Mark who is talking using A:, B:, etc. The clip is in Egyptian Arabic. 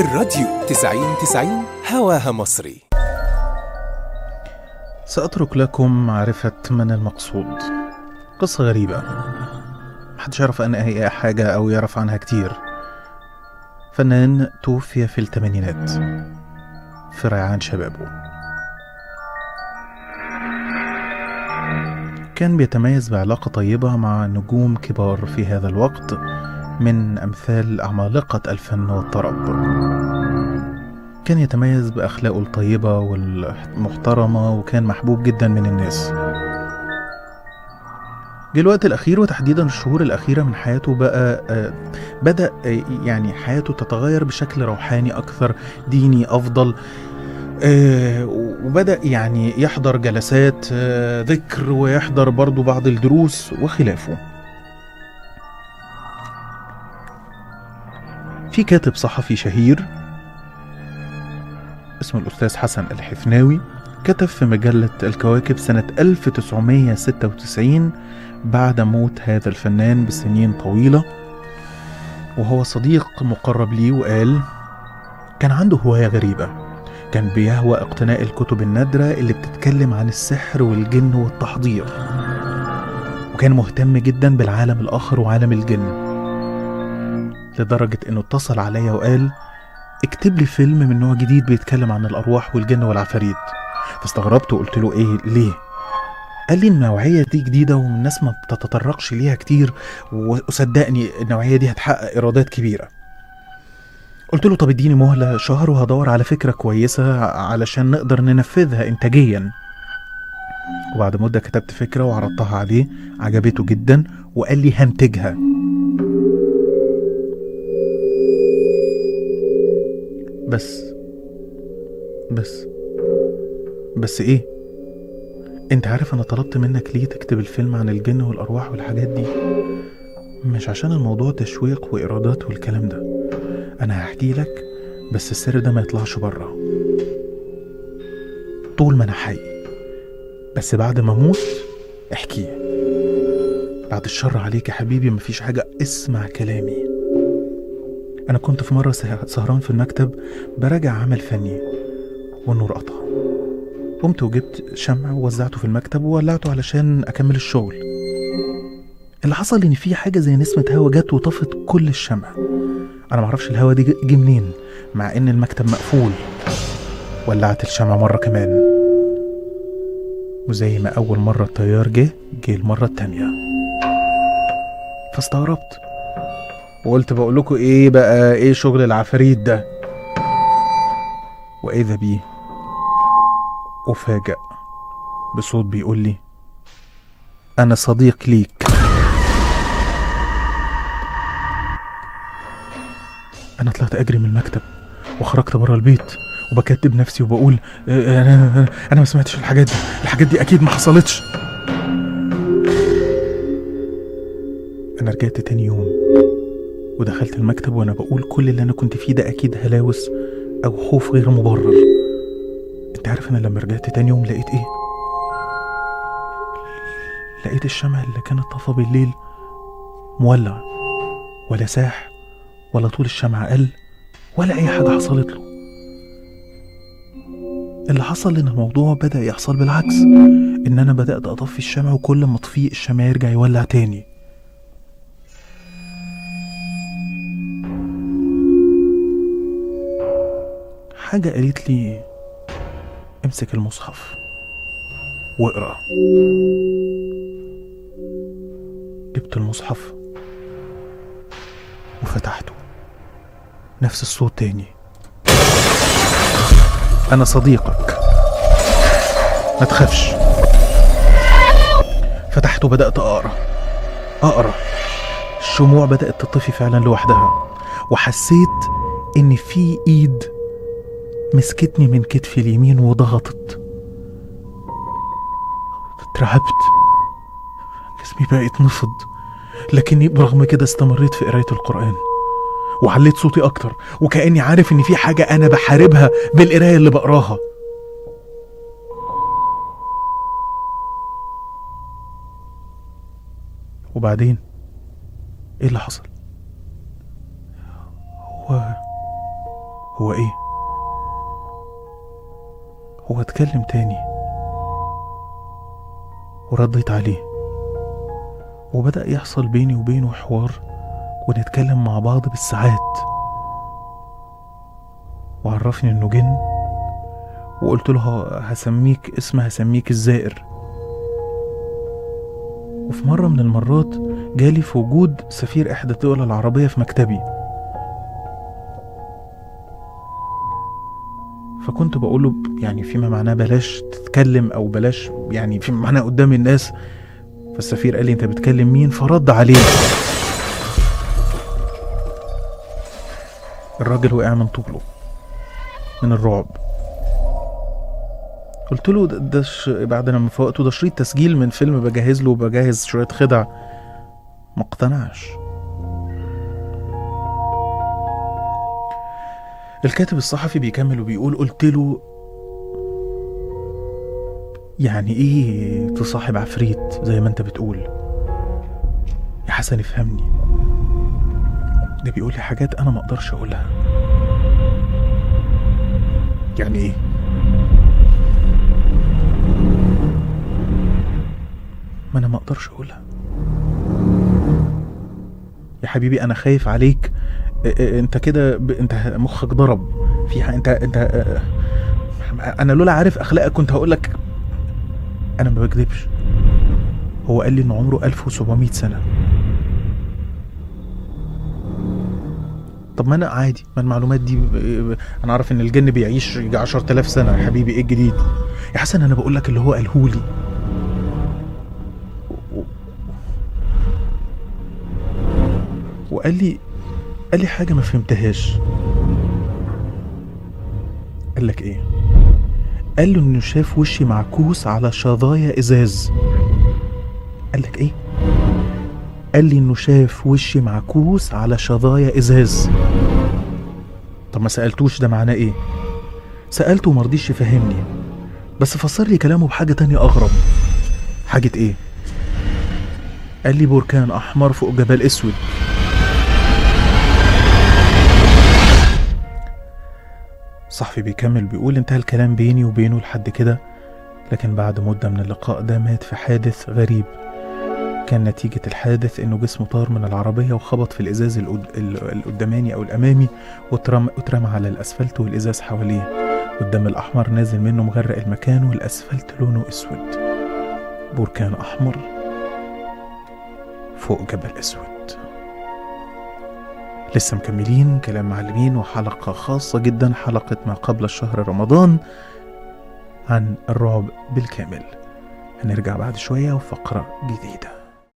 A: الراديو تسعين تسعين هواها مصري
B: سأترك لكم معرفة من المقصود قصة غريبة محدش يعرف عنها أي حاجة أو يعرف عنها كتير فنان توفي في الثمانينات في ريعان شبابه كان بيتميز بعلاقة طيبة مع نجوم كبار في هذا الوقت من أمثال عمالقة الفن والطرب كان يتميز بأخلاقه الطيبة والمحترمة وكان محبوب جدا من الناس جه الوقت الأخير وتحديدا الشهور الأخيرة من حياته بقى آه، بدأ آه، يعني حياته تتغير بشكل روحاني أكثر ديني أفضل آه، وبدأ يعني يحضر جلسات آه، ذكر ويحضر برضو بعض الدروس وخلافه في كاتب صحفي شهير اسمه الأستاذ حسن الحفناوي كتب في مجلة الكواكب سنة 1996 بعد موت هذا الفنان بسنين طويلة وهو صديق مقرب لي وقال كان عنده هواية غريبة كان بيهوى اقتناء الكتب النادرة اللي بتتكلم عن السحر والجن والتحضير وكان مهتم جدا بالعالم الآخر وعالم الجن لدرجة انه اتصل عليا وقال اكتب لي فيلم من نوع جديد بيتكلم عن الأرواح والجن والعفاريت فاستغربت وقلت له ايه ليه قال لي النوعية دي جديدة والناس ما بتتطرقش ليها كتير وصدقني النوعية دي هتحقق إيرادات كبيرة قلت له طب اديني مهلة شهر وهدور على فكرة كويسة علشان نقدر ننفذها إنتاجيا وبعد مدة كتبت فكرة وعرضتها عليه عجبته جدا وقال لي هنتجها بس بس بس ايه انت عارف انا طلبت منك ليه تكتب الفيلم عن الجن والارواح والحاجات دي مش عشان الموضوع تشويق وايرادات والكلام ده انا هحكي لك بس السر ده ما يطلعش بره طول ما انا حي بس بعد ما اموت احكيه بعد الشر عليك يا حبيبي مفيش حاجة اسمع كلامي أنا كنت في مرة سه- سهران في المكتب براجع عمل فني والنور قطع قمت وجبت شمع ووزعته في المكتب وولعته علشان أكمل الشغل اللي حصل إن في حاجة زي نسمة هوا جت وطفت كل الشمع أنا معرفش الهوا دي جه منين مع إن المكتب مقفول ولعت الشمع مرة كمان وزي ما أول مرة الطيار جه جه المرة التانية فاستغربت وقلت بقول لكم ايه بقى ايه شغل العفاريت ده واذا بيه افاجئ بصوت بيقول لي انا صديق ليك انا طلعت اجري من المكتب وخرجت بره البيت وبكتب نفسي وبقول آه، انا انا ما سمعتش الحاجات دي الحاجات دي اكيد ما حصلتش انا رجعت تاني يوم ودخلت المكتب وانا بقول كل اللي انا كنت فيه ده اكيد هلاوس او خوف غير مبرر انت عارف انا لما رجعت تاني يوم لقيت ايه لقيت الشمع اللي كانت طفى بالليل مولع ولا ساح ولا طول الشمع قل ولا اي حاجه حصلت له اللي حصل ان الموضوع بدا يحصل بالعكس ان انا بدات اطفي الشمع وكل ما اطفيه الشمع يرجع يولع تاني حاجة قالت لي امسك المصحف واقرا جبت المصحف وفتحته نفس الصوت تاني انا صديقك ما تخافش فتحته بدأت اقرا اقرا الشموع بدأت تطفي فعلا لوحدها وحسيت ان في ايد مسكتني من كتفي اليمين وضغطت اترعبت جسمي بقى يتنفض لكني برغم كده استمريت في قراية القرآن وعليت صوتي أكتر وكأني عارف إن في حاجة أنا بحاربها بالقراية اللي بقراها وبعدين إيه اللي حصل؟ هو هو ايه هو اتكلم تاني ورديت عليه وبدأ يحصل بيني وبينه حوار ونتكلم مع بعض بالساعات وعرفني انه جن وقلت له هسميك اسم هسميك الزائر وفي مرة من المرات جالي في وجود سفير إحدى الدول العربية في مكتبي فكنت بقول له يعني فيما معناه بلاش تتكلم أو بلاش يعني فيما معناه قدام الناس فالسفير قال لي أنت بتكلم مين فرد عليه الراجل وقع من طوله من الرعب قلت له ده, ده ش... بعد لما فوقته ده شريط تسجيل من فيلم بجهز له وبجهز شوية خدع ما اقتنعش الكاتب الصحفي بيكمل وبيقول قلت له يعني ايه تصاحب عفريت زي ما انت بتقول يا حسن افهمني ده بيقول لي حاجات انا ما اقدرش اقولها يعني ايه ما انا ما اقدرش اقولها يا حبيبي انا خايف عليك إ- إ- انت كده ب... انت مخك ضرب في ح- انت انت آه، انا لولا عارف اخلاقك كنت هقول لك انا ما بكذبش هو قال لي ان عمره 1700 سنه طب ما انا عادي ما المعلومات دي ب- ب- انا عارف ان الجن بيعيش يجي 10000 سنه يا حبيبي ايه الجديد يا حسن انا بقول لك اللي هو قاله لي و- وقال لي قال لي حاجه ما فهمتهاش قال لك ايه قال له انه شاف وشي معكوس على شظايا ازاز قال لك ايه قال لي انه شاف وشي معكوس على شظايا ازاز طب ما سالتوش ده معناه ايه سالته ومرضيش يفهمني بس فسر لي كلامه بحاجه تانية اغرب حاجه ايه قال لي بركان احمر فوق جبل اسود صاحبي بيكمل بيقول انتهى الكلام بيني وبينه لحد كده لكن بعد مدة من اللقاء ده مات في حادث غريب كان نتيجة الحادث انه جسمه طار من العربية وخبط في الازاز القد- ال- القداماني او الامامي واترمى اترمى على الاسفلت والازاز حواليه والدم الاحمر نازل منه مغرق المكان والاسفلت لونه اسود بركان احمر فوق جبل اسود لسه مكملين كلام معلمين وحلقة خاصة جدا حلقة ما قبل الشهر رمضان عن الرعب بالكامل هنرجع بعد شوية وفقرة جديدة